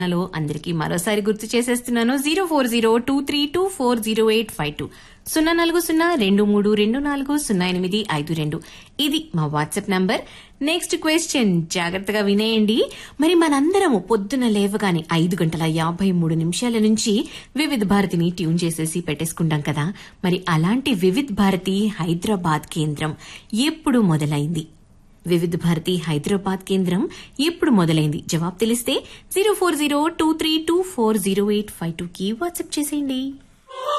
hello అందరికీ మరోసారి గుర్తు చేసేస్తున్నాను zero four zero two three two four zero eight five two సున్నా నాలుగు సున్నా రెండు మూడు రెండు నాలుగు సున్నా ఎనిమిది ఐదు రెండు ఇది మా వాట్సాప్ నంబర్ నెక్స్ట్ క్వశ్చన్ జాగ్రత్తగా వినేయండి మరి మనందరము పొద్దున లేవగానే ఐదు గంటల యాభై మూడు నిమిషాల నుంచి వివిధ భారతిని ట్యూన్ చేసేసి పెట్టేసుకుంటాం కదా మరి అలాంటి వివిధ్ భారతి హైదరాబాద్ కేంద్రం ఎప్పుడు మొదలైంది వివిధ భారతి హైదరాబాద్ కేంద్రం ఎప్పుడు మొదలైంది జవాబు తెలిస్తే zero four zero two three two four zero eight five two కి వాట్సాప్ చేసేయండి